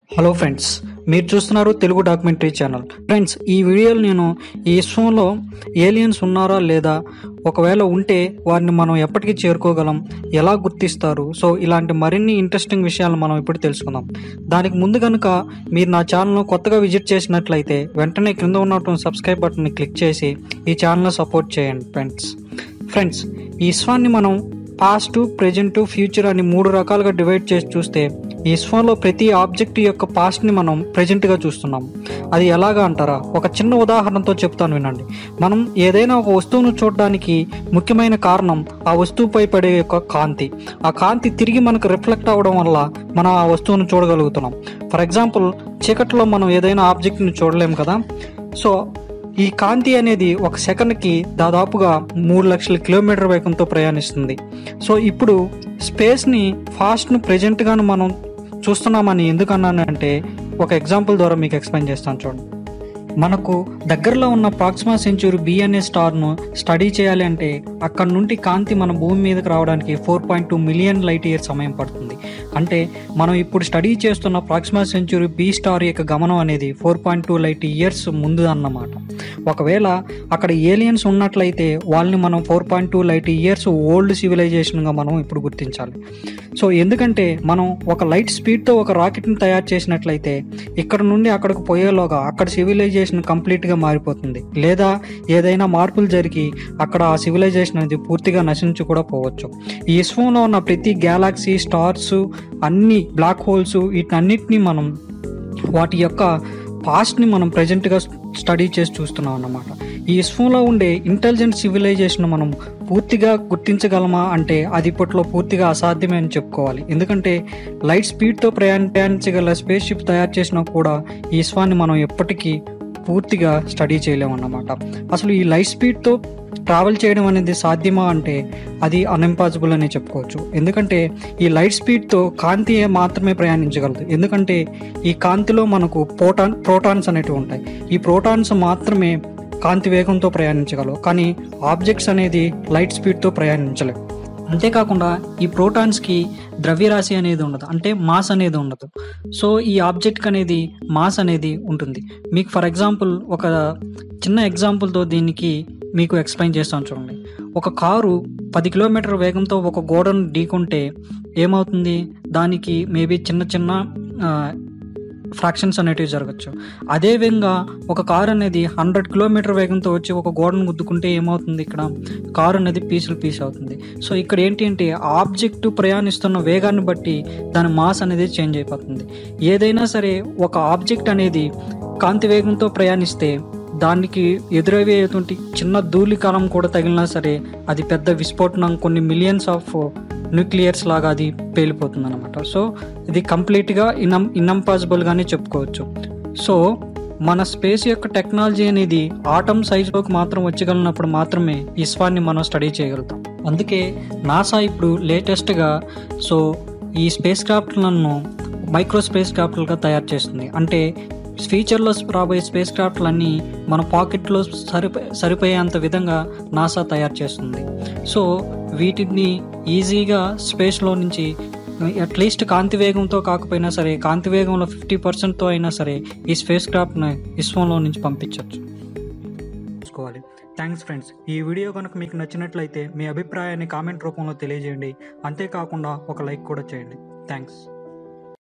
hello friends మీరు చూస్తున్నారు Telugu documentary channel friends ఈ వీడియోలో నేను ఈ విశ్వంలో ఏలియన్స్ ఉన్నారా లేదా ఒకవేళ ఉంటే వారిని మనం ఎప్పటికీ చేరుకోగలం ఎలా గుర్తిస్తారు సో ఇలాంటి మరిన్ని ఇంట్రెస్టింగ్ విషయాలు మనం ఇప్పుడు తెలుసుకుందాం దానికి ముందు కనుక మీరు నా ఛానల్ను కొత్తగా విజిట్ చేసినట్లయితే వెంటనే క్రింద ఉన్నటువంటి సబ్స్క్రైబ్ బటన్ని క్లిక్ చేసి ఈ ఛానల్ను సపోర్ట్ చేయండి ఫ్రెండ్స్ ఫ్రెండ్స్ ఈ విశ్వాన్ని మనం పాస్ట్ ప్రెజెంట్ ఫ్యూచర్ అని మూడు రకాలుగా డివైడ్ చేసి చూస్తే ఈ విశ్వంలో ప్రతి ఆబ్జెక్ట్ యొక్క పాస్ట్ని మనం ప్రజెంట్గా చూస్తున్నాం అది ఎలాగా అంటారా ఒక చిన్న ఉదాహరణతో చెప్తాను వినండి మనం ఏదైనా ఒక వస్తువును చూడడానికి ముఖ్యమైన కారణం ఆ వస్తువుపై పడే యొక్క కాంతి ఆ కాంతి తిరిగి మనకు రిఫ్లెక్ట్ అవ్వడం వల్ల మనం ఆ వస్తువును చూడగలుగుతున్నాం ఫర్ ఎగ్జాంపుల్ చీకట్లో మనం ఏదైనా ఆబ్జెక్ట్ని చూడలేం కదా సో ఈ కాంతి అనేది ఒక సెకండ్కి దాదాపుగా మూడు లక్షల కిలోమీటర్ వేగంతో ప్రయాణిస్తుంది సో ఇప్పుడు స్పేస్ని ఫాస్ట్ను ప్రజెంట్గాను మనం చూస్తున్నామని ఎందుకు అన్నాను అంటే ఒక ఎగ్జాంపుల్ ద్వారా మీకు ఎక్స్ప్లెయిన్ చేస్తాను చూడండి మనకు దగ్గరలో ఉన్న ప్రాక్సిమా సెంచురీ బి అనే స్టార్ను స్టడీ చేయాలి అంటే అక్కడ నుండి కాంతి మన భూమి మీదకి రావడానికి four point two million light year సమయం పడుతుంది అంటే మనం ఇప్పుడు స్టడీ చేస్తున్న ప్రాక్సిమా సెంచురీ బి స్టార్ యొక్క గమనం అనేది four point two light years ముందు అన్నమాట ఒకవేళ అక్కడ ఏలియన్స్ ఉన్నట్లయితే వాళ్ళని మనం four point two light years old సివిలైజేషన్గా మనం ఇప్పుడు గుర్తించాలి సో ఎందుకంటే మనం ఒక లైట్ స్పీడ్తో ఒక రాకెట్ని తయారు చేసినట్లయితే ఇక్కడ నుండి అక్కడికి పోయేలోగా అక్కడ సివిలైజేషన్ కంప్లీట్గా మారిపోతుంది లేదా ఏదైనా మార్పులు జరిగి అక్కడ ఆ సివిలైజేషన్ అనేది పూర్తిగా నశించి కూడా పోవచ్చు ఈ విశ్వంలో ఉన్న ప్రతి గ్యాలాక్సీ స్టార్స్ అన్ని బ్లాక్ హోల్స్ వీటన్నిటిని మనం వాటి యొక్క పాస్ట్ని మనం ప్రజెంట్గా స్టడీ చేసి చూస్తున్నాం అన్నమాట ఈ విశ్వంలో ఉండే ఇంటెలిజెంట్ సివిలైజేషన్ మనం పూర్తిగా గుర్తించగలమా అంటే అది ఇప్పట్లో పూర్తిగా అసాధ్యమే అని చెప్పుకోవాలి ఎందుకంటే లైట్ స్పీడ్తో ప్రయాణ ప్రయాణించగల స్పేస్ షిప్ తయారు చేసినా కూడా ఈ విశ్వాన్ని మనం ఎప్పటికీ పూర్తిగా స్టడీ చేయలేమన్నమాట అసలు ఈ లైట్ స్పీడ్తో ట్రావెల్ చేయడం అనేది సాధ్యమా అంటే అది అన్ఇంపాసిబుల్ అని చెప్పుకోవచ్చు ఎందుకంటే ఈ లైట్ స్పీడ్తో కాంతి మాత్రమే ప్రయాణించగలదు ఎందుకంటే ఈ కాంతిలో మనకు ప్రోటాన్ ప్రోటాన్స్ అనేటివి ఉంటాయి ఈ ప్రోటాన్స్ మాత్రమే కాంతి వేగంతో ప్రయాణించగలవు కానీ ఆబ్జెక్ట్స్ అనేది లైట్ స్పీడ్తో ప్రయాణించలేవు అంతేకాకుండా ఈ ప్రోటాన్స్కి ద్రవ్యరాశి అనేది ఉండదు అంటే మాస్ అనేది ఉండదు సో ఈ ఆబ్జెక్ట్ అనేది మాస్ అనేది ఉంటుంది మీకు ఫర్ ఎగ్జాంపుల్ ఒక చిన్న ఎగ్జాంపుల్తో దీనికి మీకు ఎక్స్ప్లెయిన్ చేస్తాను చూడండి ఒక కారు పది కిలోమీటర్ వేగంతో ఒక గోడను ఢీకొంటే ఏమవుతుంది దానికి మేబీ చిన్న చిన్న ఫ్రాక్షన్స్ అనేటివి జరగచ్చు అదే విధంగా ఒక కారు అనేది హండ్రెడ్ కిలోమీటర్ వేగంతో వచ్చి ఒక గోడను గుద్దుకుంటే ఏమవుతుంది ఇక్కడ కారు అనేది పీసులు పీస్ అవుతుంది సో ఇక్కడ ఏంటి అంటే ఆబ్జెక్ట్ ప్రయాణిస్తున్న వేగాన్ని బట్టి దాని మాస్ అనేది చేంజ్ అయిపోతుంది ఏదైనా సరే ఒక ఆబ్జెక్ట్ అనేది కాంతి వేగంతో ప్రయాణిస్తే దానికి ఎదురయ్యేటువంటి చిన్న ధూళికణం కూడా తగిలినా సరే అది పెద్ద విస్ఫోటనం కొన్ని మిలియన్స్ ఆఫ్ న్యూక్లియర్స్ లాగా అది పేలిపోతుంది అనమాట సో ఇది కంప్లీట్గా ఇనం ఇన్అంపాసిబుల్గానే చెప్పుకోవచ్చు సో మన స్పేస్ యొక్క టెక్నాలజీ అనేది ఆటమ్ సైజులోకి మాత్రం వచ్చగలిగినప్పుడు మాత్రమే విశ్వాన్ని మనం స్టడీ చేయగలుగుతాం అందుకే నాసా ఇప్పుడు లేటెస్ట్గా సో ఈ స్పేస్ క్రాఫ్ట్లను మైక్రో స్పేస్ క్రాఫ్ట్లుగా తయారు చేస్తుంది అంటే ఫ్యూచర్లో రాబోయే స్పేస్ క్రాఫ్ట్లన్నీ మన పాకెట్లో సరిపో సరిపోయేంత విధంగా నాసా తయారు చేస్తుంది సో వీటిని ఈజీగా స్పేస్లో నుంచి అట్లీస్ట్ కాంతి వేగంతో కాకపోయినా సరే కాంతి వేగంలో ఫిఫ్టీ పర్సెంట్తో అయినా సరే ఈ స్పేస్ క్రాఫ్ట్ని విశ్వంలో నుంచి పంపించవచ్చు చూసుకోవాలి థ్యాంక్స్ ఫ్రెండ్స్ ఈ వీడియో కనుక మీకు నచ్చినట్లయితే మీ అభిప్రాయాన్ని కామెంట్ రూపంలో తెలియజేయండి అంతేకాకుండా ఒక లైక్ కూడా చేయండి థ్యాంక్స్